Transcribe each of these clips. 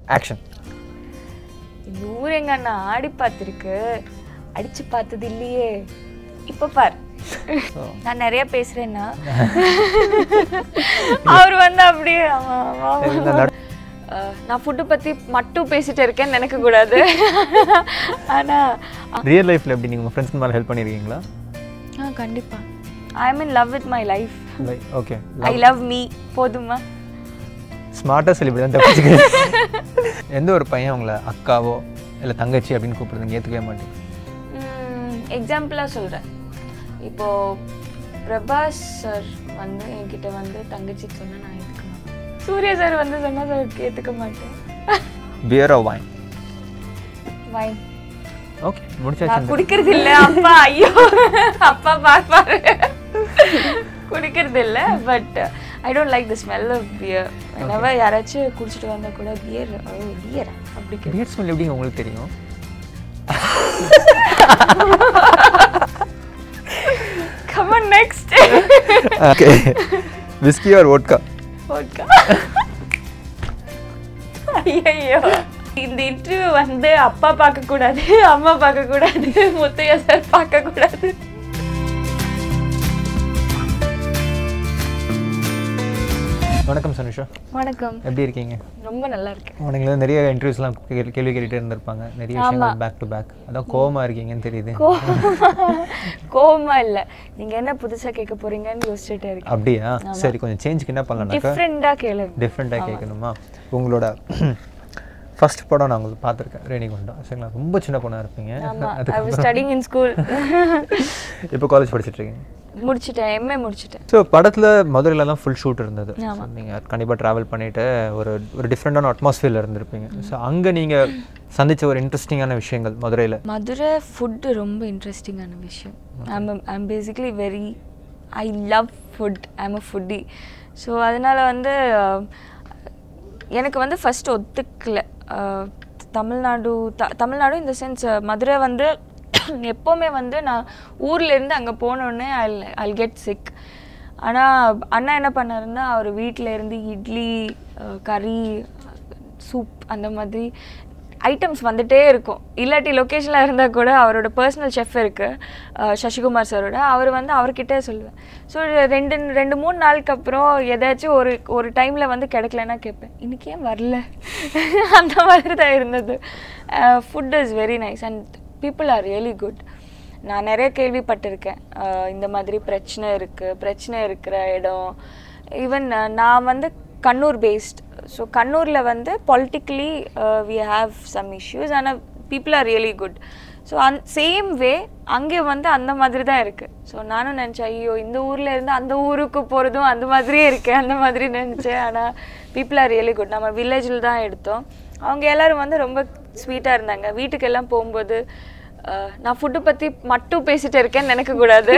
Action இந்த ஊர் எங்க அண்ணா ஆடி பார்த்துருக்கு அடிச்சு பார்த்தது இல்லையே இப்ப பார் நான் நிறைய பேசுறேன்னா அவர் வந்து அப்படியே ஆமா, ஆமா, ஆமா. அஹ், நான் ஃபுட்டு பத்தி மட்டும் பேசிட்டு இருக்கேன்னு நினைக்க கூடாது ஆனா ரியல் லைஃப்பில் எப்படி நீங்கள் உங்கள் ஃப்ரெண்ட்ஸ்க்கு மேலே ஹெல்ப் பண்ணியிருக்கீங்களா ஆ கண்டிப்பா I am in love with my life like okay I love me போதுமா ஸ்மார்ட்டாக சொல்லி இப்படி தான் தப்பிச்சுக்கிறேன் எந்த ஒரு பையன் உங்களை அக்காவோ இல்லை தங்கச்சி அப்படின்னு கூப்பிடுறது ஏற்றுக்கவே மாட்டேங்க எக்ஸாம்பிளாக சொல்கிறேன் இப்போ பிரபாஸ் சார் வந்து என்கிட்ட வந்து தங்கச்சி சொன்னா நான் ஏற்றுக்க மாட்டேன் சூர்யா சார் வந்து சொன்னா சார் ஏற்றுக்க மாட்டேன் beer of wine wine okay முடிச்சாச்சு நான் குடிக்கிறது இல்ல அப்பா ஐயோ அப்பா பார்ப்பாரு குடிக்கிறது இல்ல but I don't like the smell of beer whenever யாராச்சும் குடிச்சிட்டு வந்தா கூட பியர் பியர் அப்படி கேட்கும். பியர் ஸ்மெல் எப்படிங்க உங்களுக்கு தெரியும் come on next okay whisky or vodka okay ஐயோ இந்த இன்டர்வியூ வந்து அப்பா பார்க்க கூடாது அம்மா பார்க்க கூடாது முத்தையா சார் பார்க்க கூடாது வணக்கம் சனுஷா வணக்கம் எப்படி இருக்கீங்க ரொம்ப நல்லா இருக்கு உனக்கு நிறைய இன்டர்வியூஸ்லாம் கேள்வி கேட்டுட்டே இருந்திருப்பாங்க நிறைய விஷயங்கள் பேக் டு பேக் அதான் கோவமா இருக்கீங்கன்னு தெரியுது கோவமா இல்ல நீங்க என்ன புதுசா கேட்க போறீங்கன்னு யோசிச்சுட்டே இருக்கேன் அப்படியா சரி கொஞ்சம் சேஞ்சுக்கு என்ன பண்ணலாம்னாக்கா டிஃப்ரெண்டா கேளுங்க டிஃப்ரெண்ட்டாக கேட்கணுமா உங்களோட ஃபர்ஸ்ட் படம் நான் உங்களுக்கு பார்த்துருக்கேன் ரேணிகுண்டம் சரிங்களா ரொம்ப சின்ன பொண்ணாக இருப்பீங்க ஆமா I was studying in school இப்போ காலேஜ் படிச்சிட்டு இருக்கீங்க முடிச்சிட்டேன் எம்ஏ முடிச்சிட்டேன் ஸோ படத்தில் மதுரையிலலாம் ஃபுல் ஷூட் இருந்தது ஆமா. நீங்கள் கண்டிப்பாக ட்ராவல் பண்ணிட்டு ஒரு ஒரு டிஃப்ரெண்டான அட்மாஸ்ஃபியரில் இருந்திருப்பீங்க ஸோ அங்கே நீங்கள் சந்திச்ச ஒரு இன்ட்ரெஸ்டிங்கான விஷயங்கள் மதுரையில் மதுரை ஃபுட்டு ரொம்ப இன்ட்ரெஸ்டிங்கான விஷயம் I'm I'm basically very I love food I'm a foodie so அதனால் வந்து அஹ், எனக்கு வந்து ஃபஸ்ட்டு ஒத்துக்கல அஹ், தமிழ்நாடு த தமிழ்நாடு இந்த சென்ஸ் மதுரை வந்து எப்போவுமே வந்து நான் ஊர்ல இருந்து அங்கே போனோடனே ஐ ஐல் கெட் சிக் ஆனால் அண்ணா என்ன பண்ணாருன்னா அவர் வீட்டில் இருந்து இட்லி அஹ், கறி சூப் அந்த மாதிரி ஐட்டம்ஸ் வந்துட்டே இருக்கும் இல்லாட்டி லொக்கேஷனில் இருந்தால் கூட அவரோட பர்சனல் செஃப் இருக்குது சசிகுமார் சாரோட அவர் வந்து அவர்கிட்டே சொல்லுவேன் ஸோ ரெண்டு ரெண்டு மூணு நாளுக்கு அப்புறம் ஏதாச்சும் ஒரு ஒரு டைமில் வந்து கிடைக்கலன்னா கேட்பேன் இன்னைக்கு ஏன் வரல அந்த மாதிரி தான் இருந்தது food is very nice and people are really good நான் நிறைய கேள்விப்பட்டிருக்கேன் அஹ் இந்த மாதிரி பிரச்சனை இருக்குது பிரச்சனை இருக்கிற இடம் ஈவன் நான் வந்து கண்ணூர் பேஸ்ட் ஸோ கண்ணூரில் வந்து politically we have some issues ஆனால் people are really good so and same way அங்கே வந்து அந்த மாதிரி தான் இருக்குது ஸோ நானும் நினச்சேன் ஐயோ இந்த ஊரில் இருந்து அந்த ஊருக்கு போகிறதும் அந்த மாதிரியே இருக்கு அந்த மாதிரி நினச்சேன் ஆனால் பீப்புள் ஆர் ரியலி குட் நம்ம வில்லேஜில் தான் எடுத்தோம் அவங்க எல்லாரும் வந்து ரொம்ப ஸ்வீட்டாக இருந்தாங்க வீட்டுக்கெல்லாம் போகும்போது அஹ், நான் ஃபுட்டு பற்றி மட்டும் பேசிட்டு இருக்கேன்னு நினைக்கக்கூடாது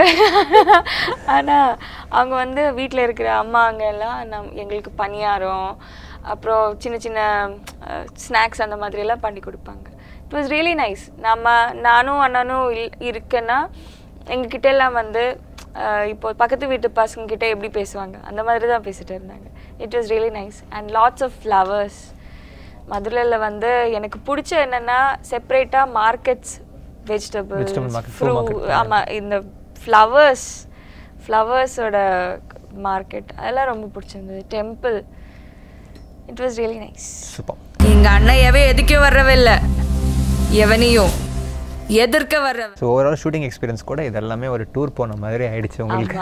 ஆனால் அவங்க வந்து வீட்டில் இருக்கிற அம்மாங்க எல்லாம் நம் எங்களுக்கு பணியாரம் அப்புறம் சின்ன சின்ன ஸ்நாக்ஸ் அந்த மாதிரி எல்லாம் பண்ணி கொடுப்பாங்க இட் வாஸ் ரியலி நைஸ் நம்ம நானும் அண்ணனும் இல் இருக்கேன்னா எங்ககிட்ட எல்லாம் வந்து அஹ், இப்போ பக்கத்து வீட்டு பசங்க கிட்ட எப்படி பேசுவாங்க அந்த மாதிரி தான் பேசிட்டு இருந்தாங்க it was really nice and lots of flowers மதுரையில் வந்து எனக்கு பிடிச்ச என்னென்னா செப்பரேட்டாக markets Vegetable vegetables market, fruit market. ஆமாம் இந்த ஃப்ளவர்ஸ் ஃப்ளவர்ஸோட மார்க்கெட் அதெல்லாம் ரொம்ப பிடிச்சிருந்தது temple it was really nice super எங்க அண்ணன் எவன் எதுக்கே வர்றவில்ல எவனையும் எதிர்க்க வர்றவ ஸோ ஓவரால் ஷூட்டிங் எக்ஸ்பீரியன்ஸ் கூட இது எல்லாமே ஒரு டூர் போன மாதிரி ஆயிடுச்சு உங்களுக்கு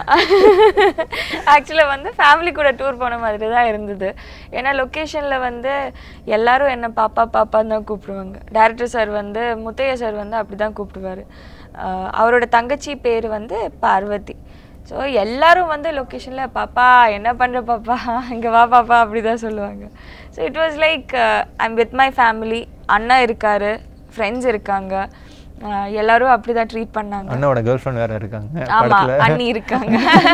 ஆக்சுவலாக வந்து ஃபேமிலி கூட டூர் போன மாதிரி தான் இருந்தது ஏன்னா லொக்கேஷனில் வந்து எல்லாரும் என்ன பாப்பா பாப்பான்னு தான் கூப்பிடுவாங்க டேரக்டர் சார் வந்து முத்தையா சார் வந்து அப்படி தான் கூப்பிடுவார் அவரோட தங்கச்சி பேர் வந்து பார்வதி ஸோ எல்லாரும் வந்து லொக்கேஷனில் பாப்பா என்ன பண்ணுற பாப்பா இங்கே வா பாப்பா அப்படி தான் சொல்லுவாங்க so it was like I'm with my family அண்ணா இருக்காரு ஃப்ரெண்ட்ஸ் இருக்காங்க அஹ் எல்லாரும் அப்படி தான் ட்ரீட் பண்ணாங்க அண்ணாவோட கேர்ள் ஃப்ரெண்ட் வேற இருக்காங்க ஆமா படத்துல அண்ணி இருக்காங்க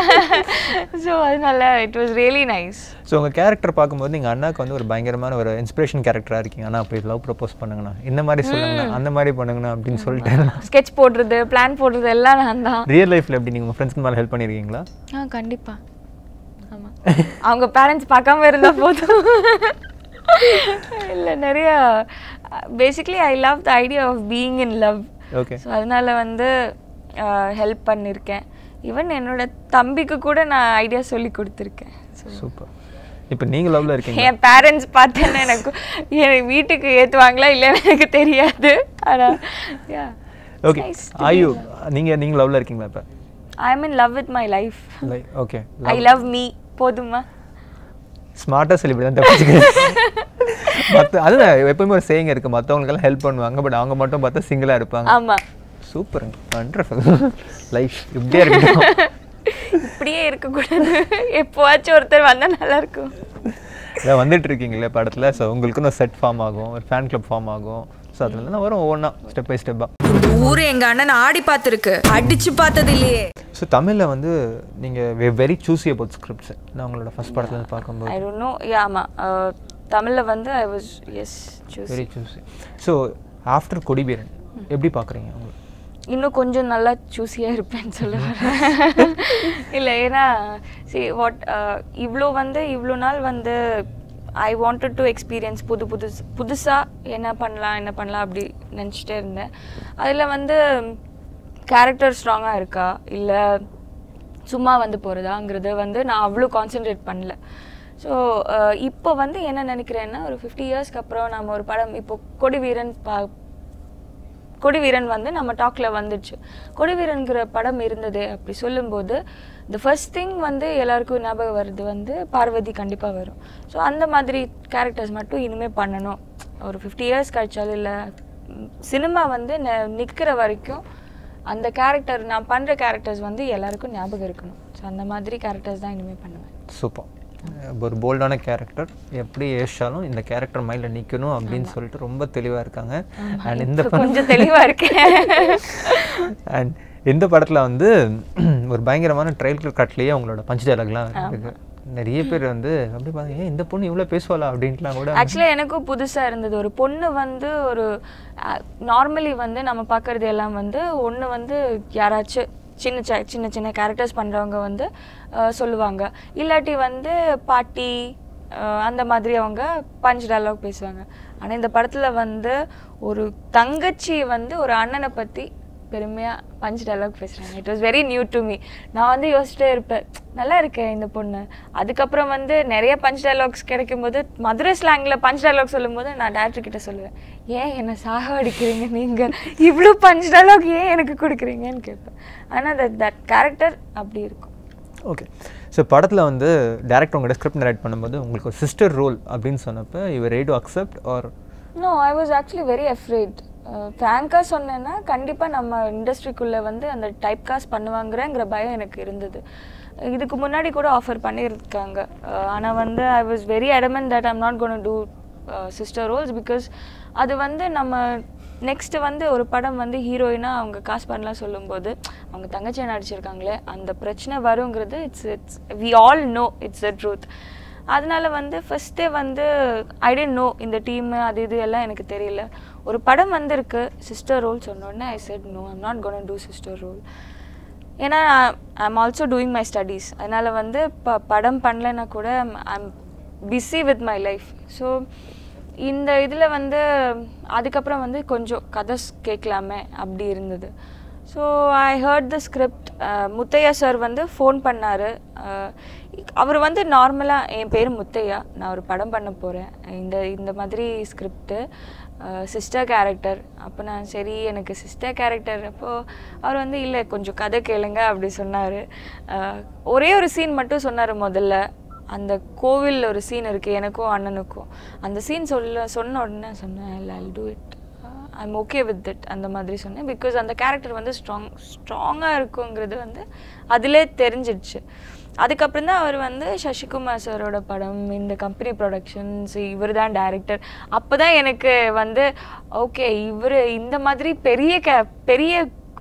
ஸோ அதனால it was really nice so உங்கள் கேரக்டர் பார்க்கும்போது நீங்கள் அண்ணாக்கு வந்து ஒரு பயங்கரமான ஒரு இன்ஸ்பிரேஷன் கேரக்டராக இருக்கீங்க அண்ணா அப்படி லவ் ப்ரப்போஸ் பண்ணுங்கண்ணா இந்த மாதிரி சொல்லுங்கண்ணா அந்த மாதிரி பண்ணுங்கண்ணா அப்படின்னு சொல்லிட்டு ஸ்கெட்ச் போடுறது பிளான் போடுறது எல்லாம் நான் தான் ரியல் லைஃப்பில் எப்படி நீங்கள் உங்கள் ஃப்ரெண்ட்ஸ்க்கு மேலே ஹெல்ப் பண்ணியிருக்கீங்களா ஆ கண்டிப்பா ஆமா அவங்க பேரண்ட்ஸ் பார்க்காம இருந்தா போதும் இல்லை நிறைய basically I love the idea of being in love okay so அதனால வந்து ஹெல்ப் பண்ணியிருக்கேன் ஈவன் என்னோட தம்பிக்கு கூட நான் ஐடியா சொல்லி கொடுத்துருக்கேன் ஸோ சூப்பர் இப்போ நீங்கள் லவ்ல இருக்கீங்க என் பேரண்ட்ஸ் பார்த்தேன்னா எனக்கு என் வீட்டுக்கு ஏற்றுவாங்களா இல்லைன்னு எனக்கு தெரியாது ஆனால் யா ஓகே ஆயு நீங்கள் நீங்கள் லவ்ல இருக்கீங்களா இப்போ I am in love with my life like okay I love me போதுமா ஸ்மார்ட்டாக சொல்லி இப்படி தான் தப்பிச்சுக்கிறேன் மற்ற அதுதான் எப்பவுமே ஒரு சேயிங் இருக்குது மற்றவங்களுக்கெல்லாம் ஹெல்ப் பண்ணுவாங்க பட் அவங்க மட்டும் பார்த்தா சிங்கிளாக இருப்பாங்க ஆமா சூப்பருங்க வண்டர்ஃபுல் லைஃப் இப்படியே இருக்கட்டும் இப்படியே இருக்கக்கூடாது எப்போவாச்சும் ஒருத்தர் வந்தா நல்லா இருக்கும் இதான் வந்துட்டு இருக்கீங்களே படத்தில் ஸோ உங்களுக்குன்னு ஒரு செட் ஃபார்ம் ஆகும் ஒரு ஃபேன் கிளப் ஃபார்ம் ஆகும் ஸோ அதில் தான் வரும் ஒவ்வொன்றா ஸ்டெப் பை ஸ்டெப்பாக இந்த ஊரு எங்க அண்ணன் ஆடி பார்த்துருக்கு அடிச்சு பார்த்தது இல்லையே ஸோ தமிழில் வந்து நீங்கள் வெரி சூஸி அபவுட் ஸ்கிரிப்ட்ஸ் நான் உங்களோட ஃபஸ்ட் படத்தில் பார்க்கும்போது ஐ டோன்ட் நோ யா ஆமா அஹ், தமிழ்ல வந்து ஐ வாஸ் எஸ் choose very choosy so after Kodiveeran எப்படி பார்க்குறீங்க உங்களுக்கு இன்னும் கொஞ்சம் நல்லா சூஸியாக இருப்பேன்னு சொல்ல வரேன் இல்லை ஏன்னா சி வாட் இவ்வளோ வந்து இவ்வளோ நாள் வந்து ஐ வாண்டட் டு எக்ஸ்பீரியன்ஸ் புது புதுசு புதுசாக என்ன பண்ணலாம் என்ன பண்ணலாம் அப்படி நினச்சிட்டே இருந்தேன் அதில் வந்து கேரக்டர் ஸ்ட்ராங்காக இருக்கா இல்லை சும்மா வந்து போகிறதாங்கிறது வந்து நான் அவ்வளோ கான்சென்ட்ரேட் பண்ணல ஸோ இப்போ வந்து என்ன நினைக்கிறேன்னா ஒரு ஃபிஃப்டி இயர்ஸ்க்கு அப்புறம் நம்ம ஒரு படம் இப்போ கொடி வீரன் பா கொடிவீரன் வந்து நம்ம டாக்ல வந்துடுச்சு கொடிவீரன்கிற படம் இருந்தது அப்படி சொல்லும்போது த ஃபர்ஸ்ட் திங் வந்து எல்லாருக்கும் ஞாபகம் வருது வந்து பார்வதி கண்டிப்பாக வரும் ஸோ அந்த மாதிரி கேரக்டர்ஸ் மட்டும் இனிமேல் பண்ணணும் ஒரு ஃபிஃப்டி இயர்ஸ் கழிச்சாலும் இல்லை சினிமா வந்து நிற்கிற வரைக்கும் அந்த கேரக்டர் நான் பண்ணுற கேரக்டர்ஸ் வந்து எல்லாருக்கும் ஞாபகம் இருக்கணும் ஸோ அந்த மாதிரி கேரக்டர்ஸ் தான் இனிமேல் பண்ணுவேன் சூப்பர் ஒரு போல்டான கேரக்டர் எப்படி ஏசாலும் இந்த கேரக்டர் மைண்டில் நிற்கணும் அப்படின்னு சொல்லிட்டு ரொம்ப தெளிவாக இருக்காங்க அண்ட் இந்த இப்ப கொஞ்சம் தெளிவா இருக்கேன் அண்ட் இந்த படத்தில் வந்து ஒரு பயங்கரமான ட்ரைலர் கட்லேயே அவங்களோட பஞ்ச் டைலாக்லாம் இருக்கு நிறைய பேர் வந்து அப்படி பாருங்க ஏன் இந்த பொண்ணு இவ்வளோ பேசுவாளா அப்படின்ட்டுலாம் கூட ஆக்சுவலாக எனக்கும் புதுசாக இருந்தது ஒரு பொண்ணு வந்து ஒரு நார்மலி வந்து நம்ம பார்க்குறது எல்லாம் வந்து ஒன்று வந்து யாராச்சும் சின்ன ச சின்ன சின்ன கேரக்டர்ஸ் பண்ணுறவங்க வந்து அஹ், சொல்லுவாங்க இல்லாட்டி வந்து பாட்டி அஹ், அந்த மாதிரி அவங்க பஞ்ச் டயலாக் பேசுவாங்க ஆனால் இந்த படத்தில் வந்து ஒரு தங்கச்சி வந்து ஒரு அண்ணனை பற்றி பெருமையாக பஞ்ச் டயலாக் பேசுகிறாங்க it was very new to me நான் வந்து யோசிச்சிட்டே இருப்பேன் நல்லா இருக்கே இந்த பொண்ணு அதுக்கப்புறம் வந்து நிறைய பஞ்ச் டயலாக்ஸ் கிடைக்கும் போது மதுரை ஸ்லாங்கில் பஞ்ச் டயலாக் சொல்லும்போது நான் டேரக்டர் கிட்ட சொல்லுவேன் ஏன் என்னை சாக அடிக்கிறீங்க நீங்கள் இவ்வளோ பஞ்ச் டயலாக் ஏன் எனக்கு கொடுக்குறீங்கன்னு கேட்பேன் ஆனால் தட் தட் கேரக்டர் அப்படி இருக்கும் ஓகே ஸோ படத்தில் வந்து டேரக்டர் உங்களோட ஸ்கிரிப்ட் நரேட் பண்ணும்போது உங்களுக்கு ஒரு சிஸ்டர் ரோல் அப்படின்னு சொன்னப்போ இவர் ready to accept or no I was actually very afraid ஃப்ராங்காக சொன்னேன்னா கண்டிப்பாக நம்ம இண்டஸ்ட்ரிக்குள்ளே வந்து அந்த டைப் காஸ்ட் பண்ணுவாங்கிறங்கிற பயம் எனக்கு இருந்தது இதுக்கு முன்னாடி கூட ஆஃபர் பண்ணியிருக்காங்க ஆனால் வந்து I was very adamant that I'm not gonna do sister roles because அது வந்து நம்ம நெக்ஸ்ட் வந்து ஒரு படம் வந்து ஹீரோயினாக அவங்க காசு பண்ணலாம் சொல்லும்போது அவங்க தங்கச்சியை நடிச்சிருக்காங்களே அந்த பிரச்சனை வருங்கிறது it's it's we all know it's the truth அதனால வந்து ஃபஸ்ட்டே வந்து ஐ டென்ட் நோ இந்த டீம் அது இது எல்லாம் எனக்கு தெரியல ஒரு படம் வந்திருக்கு சிஸ்டர் ரோல் சொன்னோடனே I said no I'm not gonna do sister role ஏன்னா I am also doing my studies அதனால் வந்து ப படம் பண்ணலைன்னா கூட I am busy with my life so இந்த இதில் வந்து அதுக்கப்புறம் வந்து கொஞ்சம் கதை ஸ் கேட்கலாமே அப்படி இருந்தது so I heard the script Muthaiya sir வந்து ஃபோன் பண்ணார் அவர் வந்து நார்மலாக என் பேர் முத்தையா நான் ஒரு படம் பண்ண போகிறேன் இந்த இந்த மாதிரி ஸ்கிரிப்டு சிஸ்டர் கேரக்டர் அப்போ நான் சரி எனக்கு சிஸ்டர் கேரக்டர் அப்போது அவர் வந்து இல்லை கொஞ்சம் கதை கேளுங்க அப்படி சொன்னார் ஒரே ஒரு சீன் மட்டும் சொன்னார் முதல்ல அந்த கோவில் ஒரு சீன் இருக்குது எனக்கும் அண்ணனுக்கும் அந்த சீன் சொல்ல சொன்ன உடனே சொன்னேன் இல்லை I do it I'm okay with it அந்த மாதிரி சொன்னேன் பிகாஸ் அந்த கேரக்டர் வந்து ஸ்ட்ராங் ஸ்ட்ராங்காக இருக்குங்கிறது வந்து அதிலே தெரிஞ்சிடுச்சு அதுக்கப்புறம் தான் அவர் வந்து சசிகுமார் சாரோட படம் இந்த கம்பெனி ப்ரொடக்ஷன்ஸ் இவர் தான் டேரக்டர் அப்போ தான் எனக்கு வந்து ஓகே இவர் இந்த மாதிரி பெரிய கே பெரிய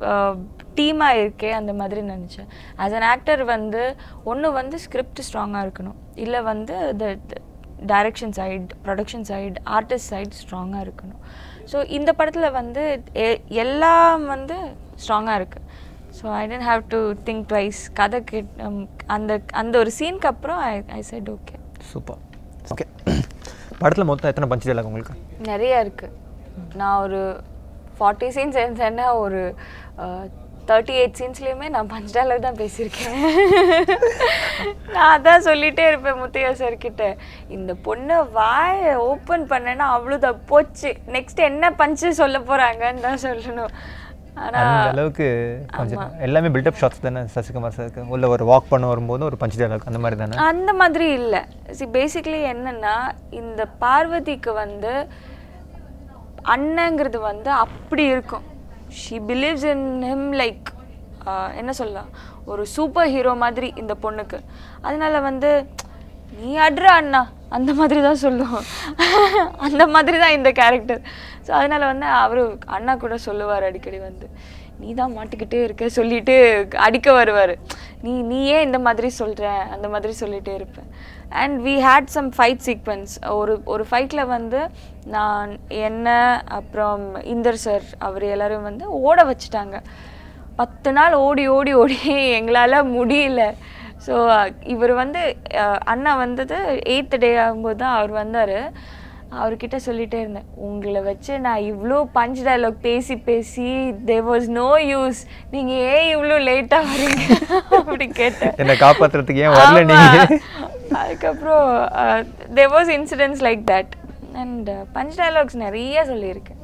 டீமாக இருக்கே அந்த மாதிரி நினச்சேன் ஆஸ் அன் ஆக்டர் வந்து ஒன்று வந்து ஸ்கிரிப்ட் ஸ்ட்ராங்காக இருக்கணும் இல்லை வந்து the direction side production side artist side ஸ்ட்ராங்காக இருக்கணும் ஸோ இந்த படத்தில் வந்து எ- எல்லாம் வந்து ஸ்ட்ராங்காக இருக்குது so I didn't have to think twice கதை கேட் அந்த அந்த ஒரு சீனுக்கு அப்புறம் I I said okay super okay படத்தில் மொத்தம் எத்தனை பஞ்சு டைலாக் உங்களுக்கு நிறைய இருக்கு நான் ஒரு ஃபார்ட்டி சீன்ஸ் இருந்தேன்னா ஒரு தேர்ட்டி எயிட் சீன்ஸ்லேயுமே நான் பஞ்ச் டைலாக் தான் பேசியிருக்கேன் நான் அதான் சொல்லிட்டே இருப்பேன் முத்தையா சார் கிட்ட இந்த பொண்ணை வாயை ஓப்பன் பண்ணேன்னா அவ்வளோதான் போச்சு நெக்ஸ்ட் என்ன பஞ்சு சொல்ல போறாங்கன்னு தான் சொல்லணும் ஆனா அந்த அளவுக்கு கொஞ்சம் எல்லாமே பில்டப் ஷாட்ஸ் தானே சசிகுமார் சாருக்கு உள்ள ஒரு வாக் பண்ண வரும்போது ஒரு பஞ்சு டைலாக் அந்த மாதிரி தானே அந்த மாதிரி இல்லை சி பேசிக்லி என்னன்னா இந்த பார்வதிக்கு வந்து அண்ணங்கிறது வந்து அப்படி இருக்கும் she believes in him like என்ன சொல்லலாம் ஒரு சூப்பர் ஹீரோ மாதிரி இந்த பொண்ணுக்கு அதனால வந்து நீ அட்ரா அண்ணா அந்த மாதிரி தான் சொல்லுவோம் அந்த மாதிரி தான் இந்த கேரக்டர் ஸோ அதனால வந்து அவர் அண்ணா கூட சொல்லுவார் அடிக்கடி வந்து நீ தான் மாட்டிக்கிட்டே இருக்க சொல்லிட்டு அடிக்க வருவார் நீ நீ ஏன் இந்த மாதிரி சொல்கிற அந்த மாதிரி சொல்லிட்டே இருப்பேன் and we had some fight sequence ஒரு ஒரு ஃபைட்டில் வந்து நான் என்ன அப்புறம் இந்தர் சார் அவர் எல்லாரும் வந்து ஓட வச்சுட்டாங்க பத்து நாள் ஓடி ஓடி ஓடி எங்களால் முடியல ஸோ இவர் வந்து அஹ், அண்ணா வந்தது எயித்து டே ஆகும்போது தான் அவர் வந்தார் அவர்கிட்ட சொல்லிட்டே இருந்தேன் உங்களை வச்சு நான் இவ்வளோ பஞ்ச் டயலாக் பேசி பேசி தே வாஸ் நோ யூஸ் நீங்கள் ஏன் இவ்வளோ லேட்டாக வரீங்க அப்படி கேட்டேன் என்னை காப்பாத்துறதுக்கு ஏன் வரல ஆமா. நீங்க அதுக்கப்புறம் they was incidents like that and punch dialogues நிறைய சொல்லியிருக்கேன்